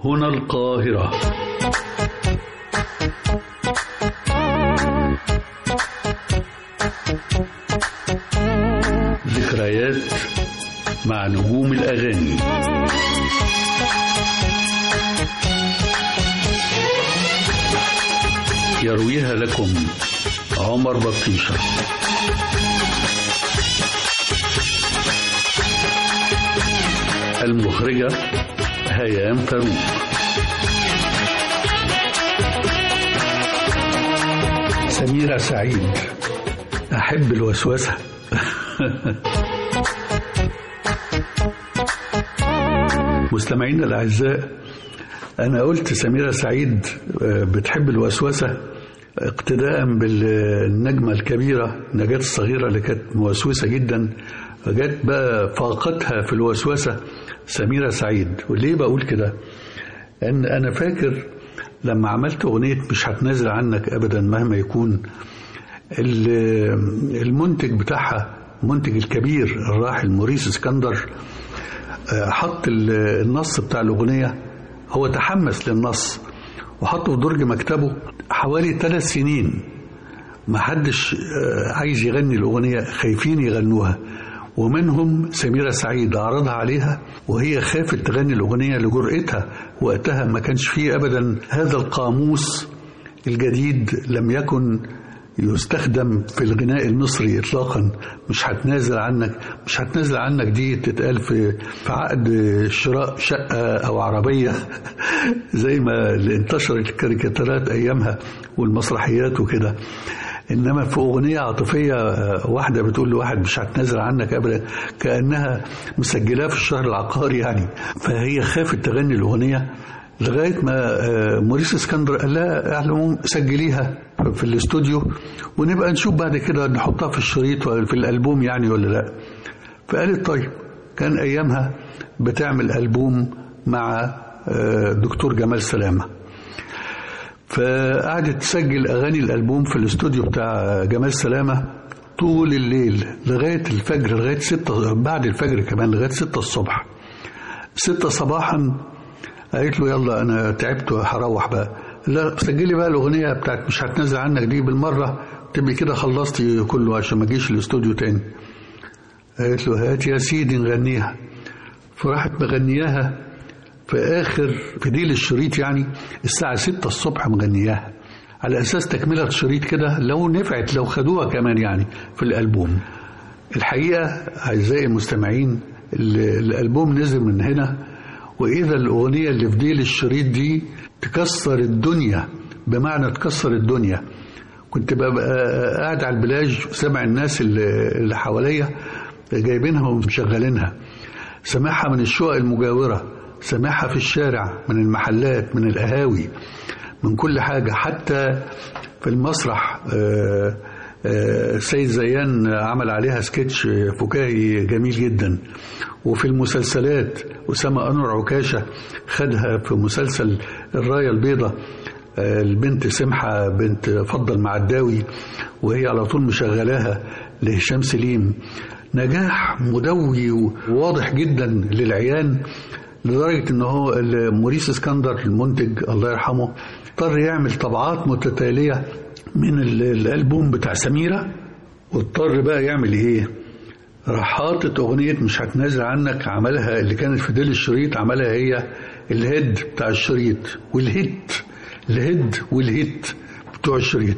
هنا القاهرة ذكريات مع نجوم الأغاني يرويها لكم عمر بطيشة المخرجة هيام فاروق سميرة سعيد أحب الوسوسة مستمعينا الأعزاء أنا قلت سميرة سعيد بتحب الوسوسة اقتداء بالنجمة الكبيرة نجاة الصغيرة اللي كانت موسوسة جدا فجت بقى فاقتها في الوسوسة سميرة سعيد وليه بقول كده ان انا فاكر لما عملت اغنية مش هتنازل عنك ابدا مهما يكون المنتج بتاعها المنتج الكبير الراحل موريس اسكندر حط النص بتاع الاغنية هو تحمس للنص وحطه في درج مكتبه حوالي ثلاث سنين ما حدش عايز يغني الأغنية خايفين يغنوها ومنهم سميرة سعيد عرضها عليها وهي خافت تغني الأغنية لجرأتها وقتها ما كانش فيه أبدا هذا القاموس الجديد لم يكن يستخدم في الغناء المصري اطلاقا مش هتنازل عنك مش هتنازل عنك دي تتقال في في عقد شراء شقه او عربيه زي ما اللي انتشرت الكاريكاتيرات ايامها والمسرحيات وكده انما في اغنيه عاطفيه واحده بتقول لواحد مش هتنازل عنك ابدا كانها مسجلاه في الشهر العقاري يعني فهي خافت تغني الاغنيه لغايه ما موريس اسكندر قال لها اعلموا سجليها في الاستوديو ونبقى نشوف بعد كده نحطها في الشريط ولا في الالبوم يعني ولا لا فقالت طيب كان ايامها بتعمل البوم مع دكتور جمال سلامه فقعدت تسجل اغاني الالبوم في الاستوديو بتاع جمال سلامه طول الليل لغايه الفجر لغايه ستة بعد الفجر كمان لغايه ستة الصبح ستة صباحا قالت له يلا انا تعبت وهروح بقى لا سجلي بقى الاغنيه بتاعت مش هتنزل عنك دي بالمره تبقي كده خلصتي كله عشان ما اجيش الاستوديو تاني قالت له هات يا سيدي نغنيها فراحت مغنياها في اخر في ديل الشريط يعني الساعه 6 الصبح مغنياها على اساس تكمله الشريط كده لو نفعت لو خدوها كمان يعني في الالبوم الحقيقه اعزائي المستمعين الالبوم نزل من هنا واذا الاغنيه اللي في ديل الشريط دي تكسر الدنيا بمعنى تكسر الدنيا كنت ببقى قاعد على البلاج سامع الناس اللي حواليا جايبينها ومشغلينها سامعها من الشقق المجاوره سامعها في الشارع من المحلات من القهاوي من كل حاجه حتى في المسرح سيد زيان عمل عليها سكتش فكاهي جميل جدا وفي المسلسلات أسامة أنور عكاشة خدها في مسلسل الراية البيضاء البنت سمحة بنت فضل معداوي وهي على طول مشغلاها لهشام سليم نجاح مدوي وواضح جدا للعيان لدرجة ان هو موريس اسكندر المنتج الله يرحمه اضطر يعمل طبعات متتالية من الالبوم بتاع سميرة واضطر بقى يعمل ايه راح حاطط اغنية مش هتنازل عنك عملها اللي كانت في ديل الشريط عملها هي الهيد بتاع الشريط والهيت الهيد والهيت بتوع الشريط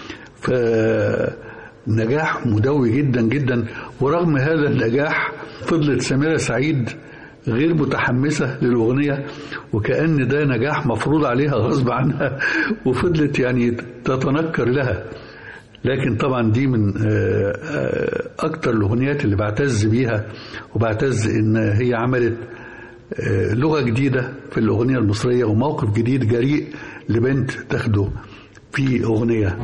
فنجاح مدوي جدا جدا ورغم هذا النجاح فضلت سميرة سعيد غير متحمسة للأغنية وكأن ده نجاح مفروض عليها غصب عنها وفضلت يعني تتنكر لها لكن طبعا دي من أكتر الأغنيات اللي بعتز بيها وبعتز إن هي عملت لغة جديدة في الأغنية المصرية وموقف جديد جريء لبنت تاخده في أغنية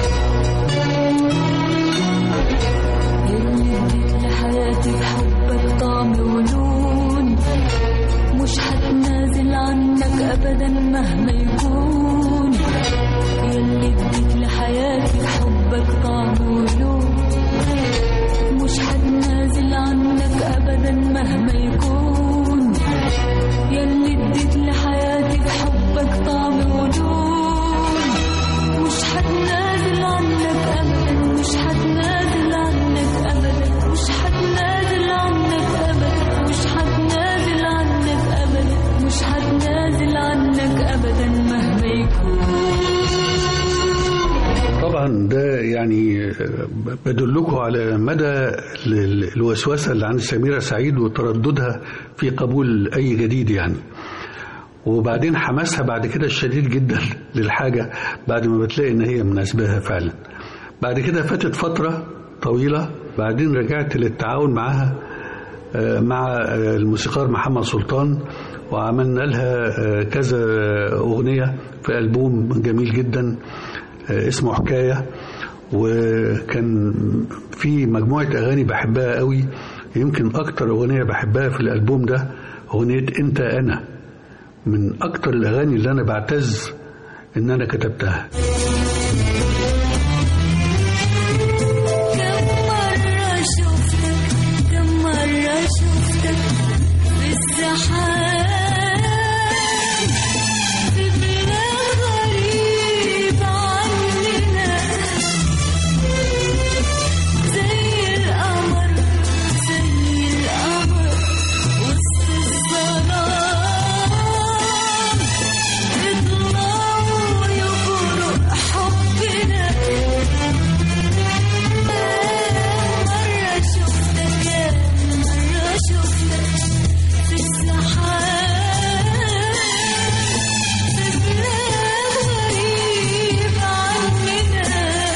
لحياتي بحبك طعم ولون مش هتنازل عنك ابدا مهما يكون يلي اديت لحياتي بحبك طعم ولون مش هتنازل عنك ابدا مهما يكون يلي اديت لحياتي طبعا ده يعني بدلكم على مدى ال- ال- الوسوسة اللي عند سميرة سعيد وترددها في قبول أي جديد يعني وبعدين حماسها بعد كده الشديد جدا للحاجة بعد ما بتلاقي إن هي مناسباها فعلا بعد كده فاتت فترة طويلة بعدين رجعت للتعاون معاها آه، مع آه، الموسيقار محمد سلطان وعملنا لها آه، كذا أغنية في ألبوم جميل جدا آه، اسمه حكاية وكان في مجموعة أغاني بحبها قوي يمكن أكتر أغنية بحبها في الألبوم ده أغنية أنت أنا من أكتر الأغاني اللي أنا بعتز إن أنا كتبتها كم مرة شفتك كم مرة شفتك في السحاب في بلاد غريب عننا زي القمر زي القمر وسط الظلام اطلعوا يبرق حبنا مرة شفتك مرة شفتك في السحاب في بلاد غريب عننا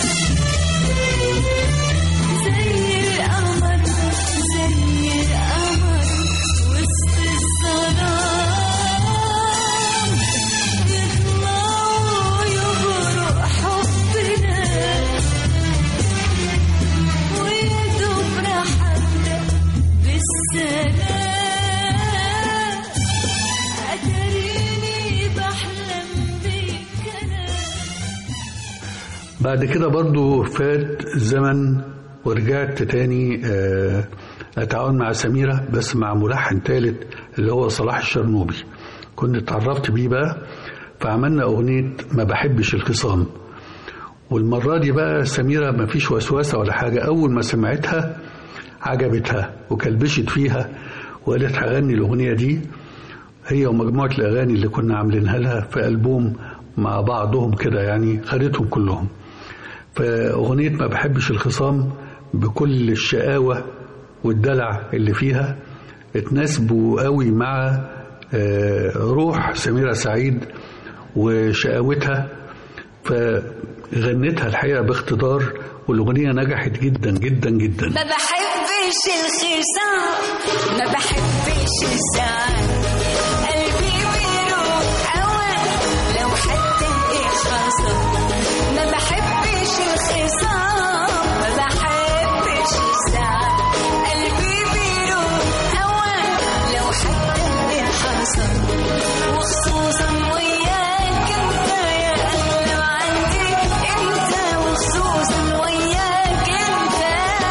زي القمر زي القمر وسط الظلام يطلعوا يبرق حبنا ويدوب راحتنا بالسلام أتريني بحلم بيك أنا بعد كده برضو فات الزمن ورجعت تاني آه، أتعاون مع سميرة بس مع ملحن ثالث اللي هو صلاح الشرنوبي كنت اتعرفت بيه بقى فعملنا أغنية ما بحبش الخصام والمرة دي بقى سميرة ما فيش وسوسة ولا حاجة أول ما سمعتها عجبتها وكلبشت فيها وقالت هغني الأغنية دي هي ومجموعة الأغاني اللي كنا عاملينها لها في ألبوم مع بعضهم كده يعني خدتهم كلهم فأغنية ما بحبش الخصام بكل الشقاوة والدلع اللي فيها اتناسبوا قوي مع آه، روح سميرة سعيد وشقاوتها فغنتها الحقيقة باقتدار والأغنية نجحت جدا جدا جدا ما بحبش الخصام ما بحبش الزعل قلبي بيروح أوان لو حتى خصم ما بحبش الخصام ما بحبش الزعل قلبي بيروح أوان لو حتى خصم وخصوصا وياك انت يا قلب عندي انت وخصوصا وياك انت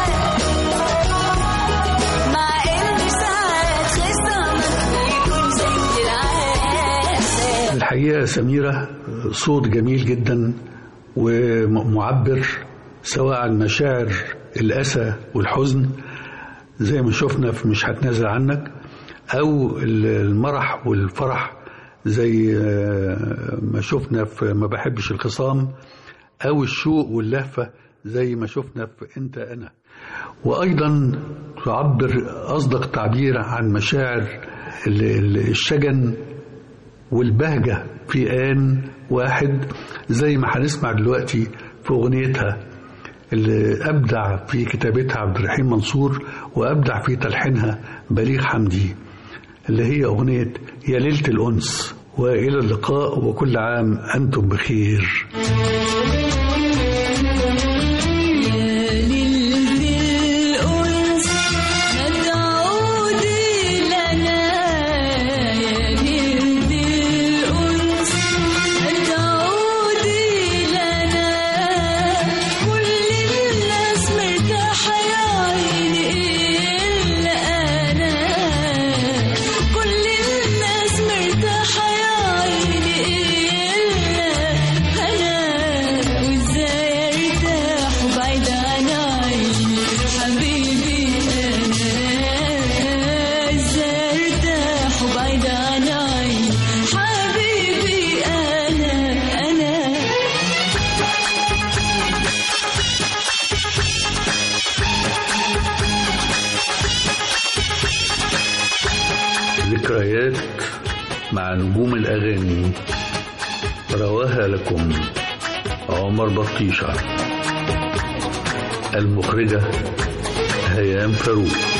مع ان ساعات خصامك بيكون زي العسل الحقيقة سميرة صوت جميل جدا ومعبر سواء عن مشاعر الأسى والحزن زي ما شفنا في مش هتنازل عنك أو المرح والفرح زي آه، ما شفنا في ما بحبش الخصام أو الشوق واللهفة زي ما شفنا في أنت أنا وأيضا تعبر أصدق تعبير عن مشاعر ال- ال- الشجن والبهجة في آن واحد زي ما هنسمع دلوقتي في أغنيتها اللي أبدع في كتابتها عبد الرحيم منصور وأبدع في تلحينها بليغ حمدي اللي هي أغنية يا ليلة الأنس وإلى اللقاء وكل عام أنتم بخير يا ليلة الأنس ما تعودي لنا يا ليلة الأنس ما تعودي لنا كل الناس مرتاحة يا عيني إلا أنا كل الناس مرتاحة يا عيني إلا أنا نجوم الأغاني رواها لكم عمر بطيشة المخرجة هيام فاروق